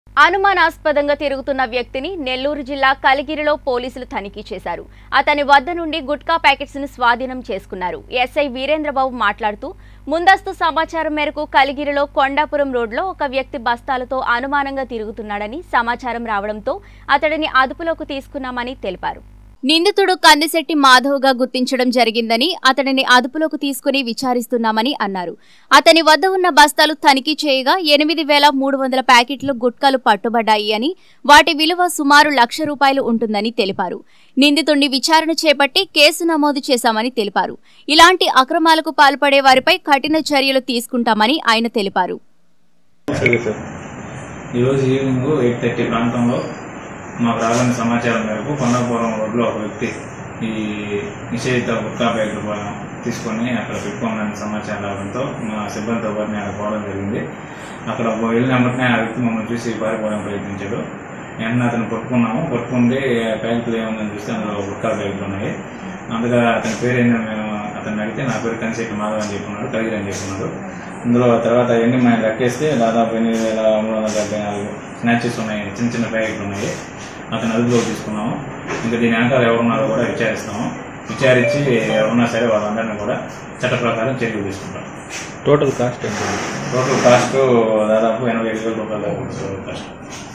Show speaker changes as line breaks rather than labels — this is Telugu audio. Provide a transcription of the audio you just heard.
అనుమానాస్పదంగా తిరుగుతున్న వ్యక్తిని నెల్లూరు జిల్లా కలిగిరిలో పోలీసులు తనిఖీ చేశారు అతని వద్ద నుండి గుట్కా ప్యాకెట్స్ ను స్వాధీనం చేసుకున్నారు ఎస్ఐ వీరేంద్రబాబు మాట్లాడుతూ ముందస్తు సమాచారం మేరకు కలిగిరిలో కొండాపురం రోడ్లో ఒక వ్యక్తి బస్తాలతో అనుమానంగా తిరుగుతున్నాడని సమాచారం రావడంతో అతడిని అదుపులోకి తీసుకున్నామని తెలిపారు నిందితుడు కందిశెట్టి మాధవ్గా గుర్తించడం జరిగిందని అతడిని అదుపులోకి తీసుకుని విచారిస్తున్నామని అన్నారు అతని వద్ద ఉన్న బస్తాలు తనిఖీ చేయగా ఎనిమిది వేల మూడు వందల ప్యాకెట్లు గుట్కాలు పట్టుబడ్డాయి అని వాటి విలువ సుమారు లక్ష రూపాయలు ఉంటుందని తెలిపారు నిందితుడిని విచారణ చేపట్టి కేసు నమోదు చేశామని తెలిపారు ఇలాంటి అక్రమాలకు పాల్పడే వారిపై కఠిన చర్యలు తీసుకుంటామని ఆయన తెలిపారు
సరే సార్
ఈరోజు ఈవినింగ్ ఎయిట్ థర్టీ ప్రాంతంలో మాకు రాబడిన సమాచారం మేరకు కొండాపురం రోడ్లో ఒక వ్యక్తి ఈ నిషేధిత గుట్కా బ్యాగులు ప- తీసుకొని అక్కడ పెట్టుకోమని సమాచారం రావడంతో మా సిబ్బందితో పాటు నేను అక్కడ పోవడం జరిగింది అక్కడ పో- వెళ్ళిన వెంటనే ఆ వ్యక్తి మమ్మల్ని చూసి పారిపోవడం ప్రయత్నించాడు వెంటనే అతను పట్టుకున్నాము పట్టుకుంటే ప్యాకెట్లు ఏముందని చూస్తే అందులో గుట్కా బ్యాగులు ఉన్నాయి అందులో అతని పేరు ఏంటో మేము అతన్ని అడిగితే నా పేరు కనిశెట్టి మాధవ్ అని చెప్పున్నాడు కలిగి అని చెప్పున్నాడు ఇందులో తర్వాత అవన్నీ మనం లెక్కేస్తే దాదాపు ఎనిమిది వేల మూడు వందల డెబ్బై నాలుగు స్నాచెస్ ఉన్నాయి చిన్న చిన్న ప్యాకెట్లు ఉన్నాయి అతను అదుపులో తీసుకున్నాము ఇంకా దీని వెనకాల ఎవరున్నారో కూడా విచారిస్తాము విచారించి ఎవరున్నా సరే వాళ్ళందరినీ కూడా చట్ట ప్రకారం చర్యలు తీసుకుంటాం
టోటల్ కాస్ట్ ఎంత
టోటల్ కాస్ట్ దాదాపు ఎనభై ఐదు వేల రూపాయల దాకా ఉంటుంది టోటల్ కాస్ట్